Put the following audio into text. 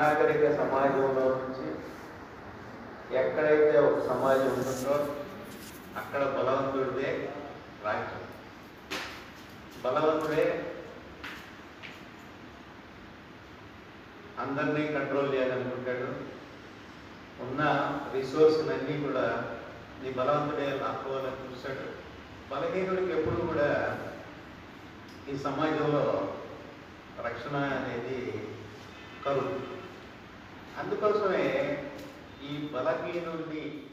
అనాగరిక సమాజంలో నుంచి ఎక్కడైతే ఒక సమాజం ఉంటుందో అక్కడ బలవంతుడిదే రాజ్యం బలవంతుడే అందరినీ కంట్రోల్ చేయాలనుకుంటాడు ఉన్న రిసోర్స్లన్నీ కూడా నీ బలవంతుడే లాక్కోవాలని చూస్తాడు బలహీనుడికి ఎప్పుడు కూడా ఈ సమాజంలో రక్షణ అనేది కరువు అందుకోసమే ఈ బలహీనుడిని